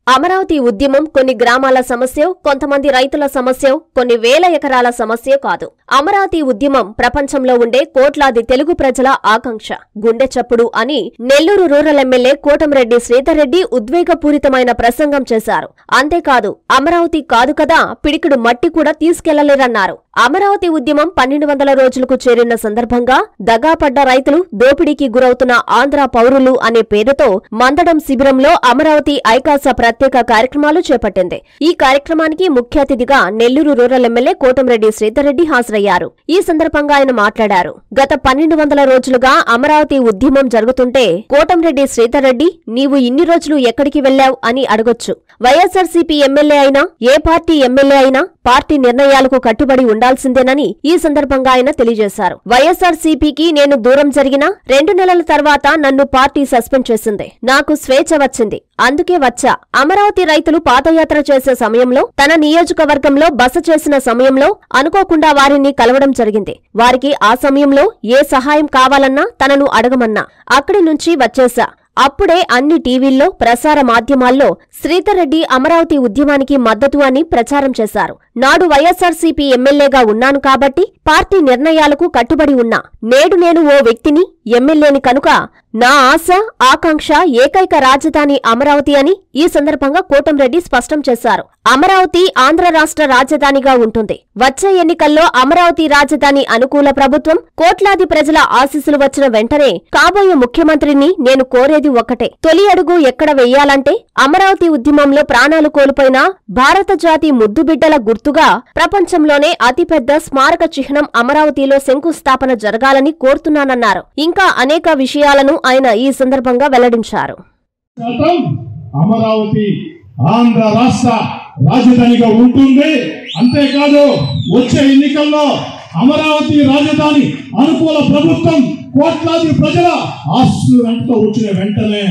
అమరావతి ఉద్యమం కొన్ని గ్రామాల సమస్య కొంతమంది రైతుల సమస్య కొన్ని వేల ఎకరాల సమస్య కాదు అమరావతి ఉద్యమం ప్రపంచంలో ఉండే కోట్లాది తెలుగు ప్రజల ఆకాంక్ష గుండె చప్పుడు అని నెల్లూరు రూరల్ ఎమ్మెల్యే కోటంరెడ్డి శ్రీధర్రెడ్డి ఉద్వేగపూరితమైన ప్రసంగం చేశారు అంతేకాదు అమరావతి కాదు కదా పిడికిడు మట్టి కూడా తీసుకెళ్లలేరన్నారు అమరావతి ఉద్యమం పన్నెండు వందల రోజులకు చేరిన సందర్భంగా దగాపడ్డ రైతులు దోపిడీకి గురవుతున్న ఆంధ్ర పౌరులు అనే పేరుతో మందడం శిబిరంలో అమరావతి ఐకాస ప్రత్యేక కార్యక్రమాలు చేపట్టింది ఈ కార్యక్రమానికి ముఖ్య అతిథిగా నెల్లూరు రూరల్ ఎమ్మెల్యే కోటంరెడ్డి శ్రీధర్రెడ్డి హాజరయ్యారు ఈ సందర్భంగా ఆయన మాట్లాడారు గత పన్నెండు వందల రోజులుగా అమరావతి ఉద్యమం జరుగుతుంటే కోటంరెడ్డి శ్రీధర్రెడ్డి నీవు ఇన్ని రోజులు ఎక్కడికి వెళ్లావ్ అని అడగొచ్చు వైఎస్ఆర్సీపీ ఎమ్మెల్యే అయినా ఏ పార్టీ ఎమ్మెల్యే అయినా పార్టీ నిర్ణయాలకు కట్టుబడి ఉండాల్సిందేనని ఈ సందర్భంగా ఆయన తెలియజేశారు వైఎస్ఆర్సీపీకి నేను దూరం జరిగినా రెండు నెలల తర్వాత నన్ను పార్టీ సస్పెండ్ చేసింది నాకు స్వేచ్ఛ వచ్చింది అందుకే వచ్చా అమరావతి రైతులు పాదయాత్ర చేసే సమయంలో తన నియోజకవర్గంలో బస చేసిన సమయంలో అనుకోకుండా వారిని కలవడం జరిగింది వారికి ఆ సమయంలో ఏ సహాయం కావాలన్నా తనను అడగమన్నా అక్కడి నుంచి వచ్చేశా అప్పుడే అన్ని టీవీల్లో ప్రసార మాధ్యమాల్లో శ్రీధర్ రెడ్డి అమరావతి ఉద్యమానికి మద్దతు అని ప్రచారం చేశారు నాడు వైఎస్ఆర్సీపీ ఎమ్మెల్యేగా ఉన్నాను కాబట్టి పార్టీ నిర్ణయాలకు కట్టుబడి ఉన్నా నేడు నేను ఓ వ్యక్తిని ఎమ్మెల్యేని కనుక నా ఆశ ఆకాంక్ష ఏకైక రాజధాని అమరావతి అని ఈ సందర్భంగా కోటంరెడ్డి స్పష్టం చేశారు అమరావతి ఆంధ్ర రాష్ట్ర రాజధానిగా ఉంటుంది వచ్చే ఎన్నికల్లో అమరావతి రాజధాని అనుకూల ప్రభుత్వం కోట్లాది ప్రజల ఆశీస్సులు వచ్చిన వెంటనే కాబోయే ముఖ్యమంత్రిని నేను కోరేది ఒక్కటే తొలి అడుగు ఎక్కడ వెయ్యాలంటే అమరావతి ఉద్యమంలో ప్రాణాలు కోల్పోయిన భారత జాతి ముద్దుబిడ్డల గుర్తుగా ప్రపంచంలోనే అతిపెద్ద స్మారక చిహ్నం అమరావతిలో శంకుస్థాపన జరగాలని కోరుతున్నానన్నారు ఇంకా అనేక విషయాలను ఆయన ఈ సందర్భంగా వెల్లడించారు శాతం అమరావతి ఆంధ్ర రాష్ట్ర రాజధానిగా ఉంటుంది అంతేకాదు వచ్చే ఎన్నికల్లో అమరావతి రాజధాని అనుకూల ప్రభుత్వం కోట్లాది ప్రజల ఆస్తులు వెంటతో వచ్చిన వెంటనే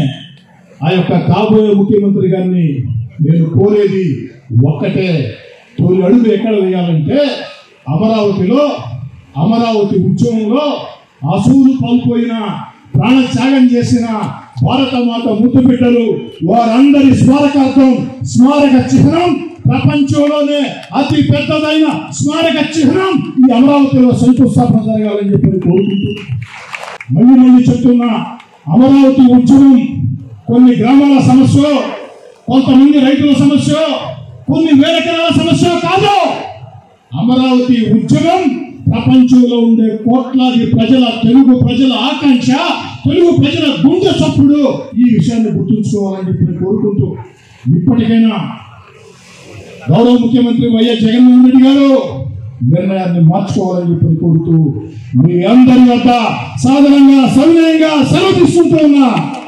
ఆ యొక్క కాబోయే ముఖ్యమంత్రి గారిని నేను కోరేది ఒక్కటే తొలి అడుగు ఎక్కడ వేయాలంటే అమరావతిలో అమరావతి ఉద్యమంలో అసూలు పాల్పోయిన ప్రాణత్యాగం చేసిన భారత మాత ముద్దు బిడ్డలు వారందరి స్మారకార్థం స్మారక చిహ్నం ప్రపంచంలోనే అతి పెద్దదైన స్మారక చిహ్నం ఈ అమరావతిలో శంకుస్థాపన జరగాలని చెప్పి కోరుకుంటూ మళ్ళీ మళ్ళీ చెప్తున్నా అమరావతి ఉద్యమం కొన్ని గ్రామాల సమస్య కొంతమంది రైతుల సమస్య కొన్ని వేల ఎకరాల సమస్య కాదు అమరావతి ఉద్యమం ప్రపంచంలో ఉండే కోట్లాది ప్రజల తెలుగు ప్రజల ఆకాంక్ష తెలుగు ప్రజల గుండె చప్పుడు ఈ విషయాన్ని గుర్తుంచుకోవాలని చెప్పి కోరుకుంటూ ఇప్పటికైనా గౌరవ ముఖ్యమంత్రి వైఎస్ జగన్మోహన్ రెడ్డి గారు నిర్ణయాన్ని మార్చుకోవాలని చెప్పి కోరుతూ మీ అందరి వద్ద సాధారణంగా సవినయంగా సెలవు తీసుకుంటూ ఉన్నా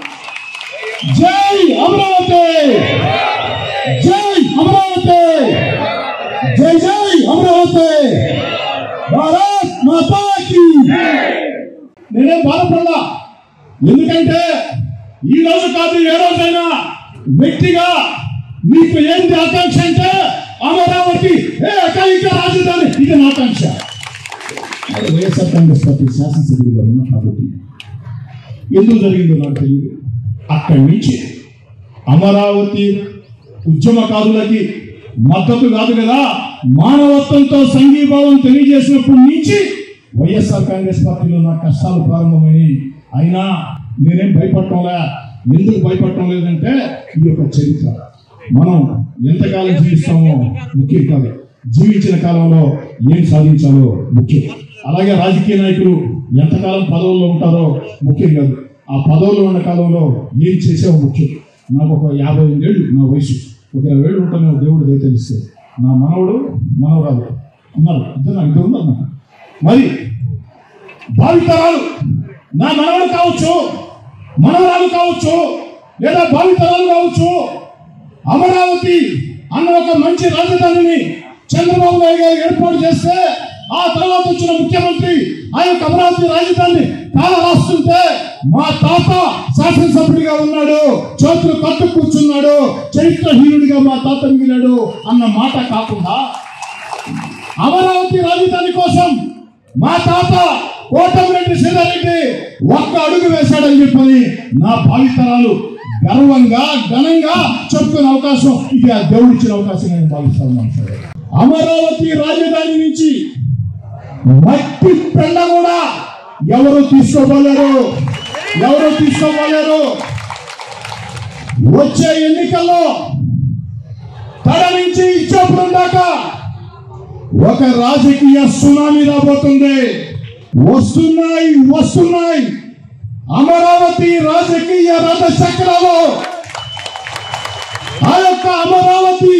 జై అమరావతి జై అమరావతి జై జై అమరావతి భారత్ మాతాకి నేనేం బాధపడలా ఎందుకంటే ఈ రోజు కాదు ఏ రోజైనా వ్యక్తిగా మీకు ఏంటి ఆకాంక్ష అంటే అమరావతి ఏకైక రాజధాని ఇది నా ఆకాంక్ష అది వైఎస్ఆర్ కాంగ్రెస్ పార్టీ శాసనసభ్యులుగా ఉన్నా కాబట్టి ఎందుకు జరిగిందో నాకు తెలియదు అక్కడి నుంచి అమరావతి ఉద్యమకారులకి మద్దతు కాదు కదా మానవత్వంతో సంఘీభావం తెలియజేసినప్పటి నుంచి వైఎస్ఆర్ కాంగ్రెస్ పార్టీలో నా కష్టాలు ప్రారంభమైనాయి అయినా నేనేం భయపడటంలే ఎందుకు భయపడటం లేదంటే ఇది ఒక చరిత్ర మనం ఎంతకాలం జీవిస్తామో ముఖ్యం కాదు జీవించిన కాలంలో ఏం సాధించాలో ముఖ్యం అలాగే రాజకీయ నాయకులు ఎంతకాలం పదవుల్లో ఉంటారో ముఖ్యం కాదు ఆ పదవుల్లో ఉన్న కాలంలో ఏం చేసావో ముఖ్యం నాకు ఒక యాభై ఏళ్ళు నా వయసు ఒక ఇరవై ఏళ్ళు ఉంటాను దేవుడు దయతలిస్తే నా మనవడు మనవరాలు ఉన్నారు ఇద్దరు నాకు ఇద్దరు ఉన్నారు నాకు మరి భావితరాలు నా మనవడు కావచ్చు మనవరాలు కావచ్చు లేదా భావితరాలు కావచ్చు అమరావతి అన్న ఒక మంచి రాజధానిని చంద్రబాబు నాయుడు గారు ఏర్పాటు చేస్తే ఆ తర్వాత వచ్చిన ముఖ్యమంత్రి ఆ యొక్క అమరావతి రాజధానిని కాల రాస్తుంటే మా తాత శాసనసభ్యుడిగా ఉన్నాడు చేతులు కట్టు కూర్చున్నాడు చరిత్రహీనుడిగా మా తాత మిగిలాడు అన్న మాట కాకుండా అమరావతి రాజధాని కోసం మా తాత కోటమిరెడ్డి శ్రీధరెడ్డి ఒక్క అడుగు వేశాడని చెప్పని నా భావితరాలు గర్వంగా ఘనంగా చెప్పుకునే అవకాశం ఇది ఆ దేవుడు ఇచ్చిన అవకాశం నేను భావిస్తా ఉన్నాను సార్ అమరావతి రాజధాని నుంచి మట్టి పెండ కూడా ఎవరు తీసుకోపోలేరు ఎవరు తీసుకోపోలేరు వచ్చే ఎన్నికల్లో తడ నుంచి ఇచ్చేప్పుడు దాకా ఒక రాజకీయ సునామీ రాబోతుంది వస్తున్నాయి వస్తున్నాయి అమరావతి రాజకీయ రథ చక్రాలు ఆ యొక్క అమరావతి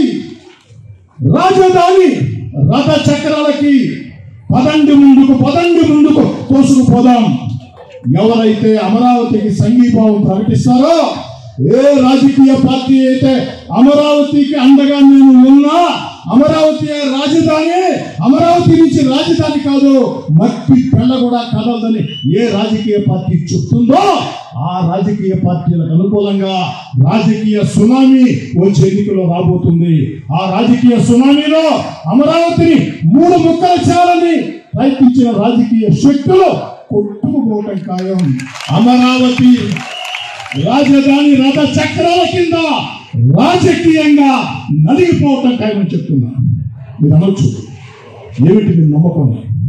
రాజధాని రథ చక్రాలకి పదండి ముందుకు పదండి ముందుకు తోసుకుపోదాం ఎవరైతే అమరావతికి సంఘీభావం ప్రకటిస్తారో ఏ రాజకీయ పార్టీ అయితే అమరావతికి అండగా నేను ఉన్నా అమరావతి రాజధాని అమరావతి నుంచి రాజధాని కాదు మట్టి పెళ్ళ కూడా కదలదని ఏ రాజకీయ పార్టీ చెప్తుందో ఆ రాజకీయ పార్టీలకు అనుకూలంగా రాజకీయ సునామీ వచ్చే ఎన్నికలో రాబోతుంది ఆ రాజకీయ సునామీలో అమరావతిని మూడు ముక్కలు చేయాలని ప్రయత్నించిన రాజకీయ శక్తులు కొట్టుకుపోవటం ఖాయం అమరావతి రాజధాని రథ చక్రాల కింద రాజకీయంగా నలిగిపోవటం ఖాయమని చెప్తున్నా మీరు అనొచ్చు ఏమిటి మీరు నమ్మకం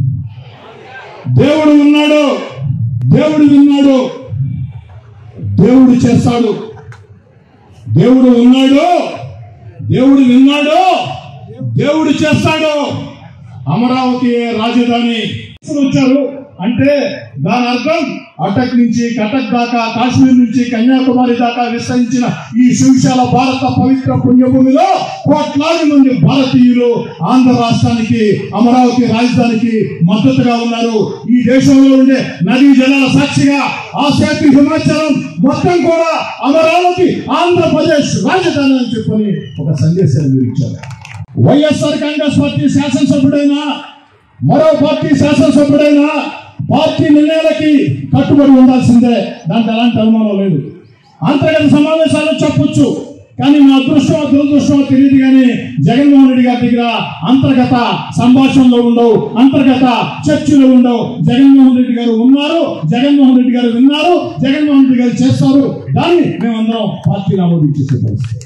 దేవుడు ఉన్నాడు దేవుడు విన్నాడు దేవుడు చేస్తాడు దేవుడు ఉన్నాడు దేవుడు విన్నాడు దేవుడు చేస్తాడు అమరావతి రాజధాని వచ్చారు అంటే దాని అర్థం అటక్ నుంచి కటక్ దాకా కాశ్మీర్ నుంచి కన్యాకుమారి దాకా విస్తరించిన ఈ సువిశాల భారత పవిత్ర పుణ్యభూమిలో కోట్లాది మంది భారతీయులు ఆంధ్ర రాష్ట్రానికి అమరావతి రాజధానికి మద్దతుగా ఉన్నారు ఈ దేశంలో ఉండే నదీ జలాల సాక్షిగా ఆ శాతి హిమాచలం మొత్తం కూడా అమరావతి ఆంధ్రప్రదేశ్ రాజధాని అని చెప్పని ఒక సందేశాన్ని మీరు ఇచ్చారు వైఎస్ఆర్ కాంగ్రెస్ పార్టీ శాసనసభ్యుడైనా మరో పార్టీ శాసనసభ్యుడైనా పార్టీ నిర్ణయాలకి కట్టుబడి ఉండాల్సిందే దాంట్లో ఎలాంటి అనుమానం లేదు అంతర్గత సమావేశాలు చెప్పొచ్చు కానీ మా అదృష్టమో దురదృష్టమో తెలియదు కానీ జగన్మోహన్ రెడ్డి గారి దగ్గర అంతర్గత సంభాషణలు ఉండవు అంతర్గత చర్చలు ఉండవు జగన్మోహన్ రెడ్డి గారు ఉన్నారు జగన్మోహన్ రెడ్డి గారు విన్నారు జగన్మోహన్ రెడ్డి గారు చేస్తారు దాన్ని మేమందరం పార్టీని ఆమోదించేసే పరిస్థితి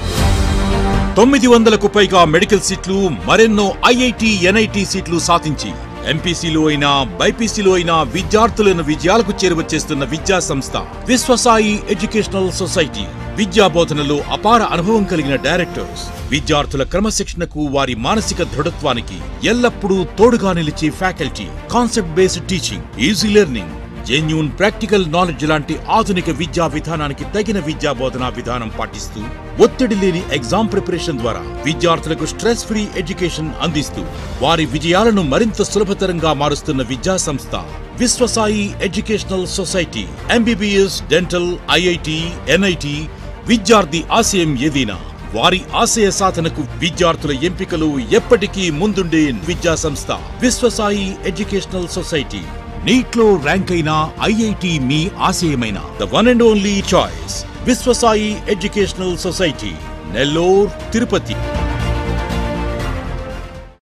తొమ్మిది వందలకు పైగా మెడికల్ సీట్లు మరెన్నో ఐఐటి ఎన్ఐటి సీట్లు సాధించి ఎంపీసీలో అయినా బైపీసీలో అయినా విద్యార్థులను విజయాలకు చేరువచ్చేస్తున్న విద్యా సంస్థ విశ్వసాయి ఎడ్యుకేషనల్ సొసైటీ విద్యా బోధనలో అపార అనుభవం కలిగిన డైరెక్టర్స్ విద్యార్థుల క్రమశిక్షణకు వారి మానసిక దృఢత్వానికి ఎల్లప్పుడూ తోడుగా నిలిచే faculty concept based teaching easy learning genuine practical knowledge లాంటి ఆధునిక విద్యా విధానానికి తగిన విద్యా బోధనా విధానం పాటిస్తూ ఒత్తిడి లేని ఎగ్జామ్ ప్రిపరేషన్ ద్వారా విద్యార్థులకు స్ట్రెస్ ఫ్రీ ఎడ్యుకేషన్ అందిస్తూ వారి విజయాలను మరింత సులభతరంగా మారుస్తున్న విద్యా సంస్థ Viswasai educational society MBBS dental IIT NIT విద్యార్థి ఆశయం ఏదైనా వారి ఆశయ సాధనకు విద్యార్థుల ఎంపికలు ఎప్పటికీ ముందుండే విద్యా సంస్థ విశ్వసాయి ఎడ్యుకేషనల్ సొసైటీ నీట్లో ర్యాంక్ అయిన ఐఐటి మీ ఆశయమైన the one and only choice Viswasai educational society Nellore Tirupati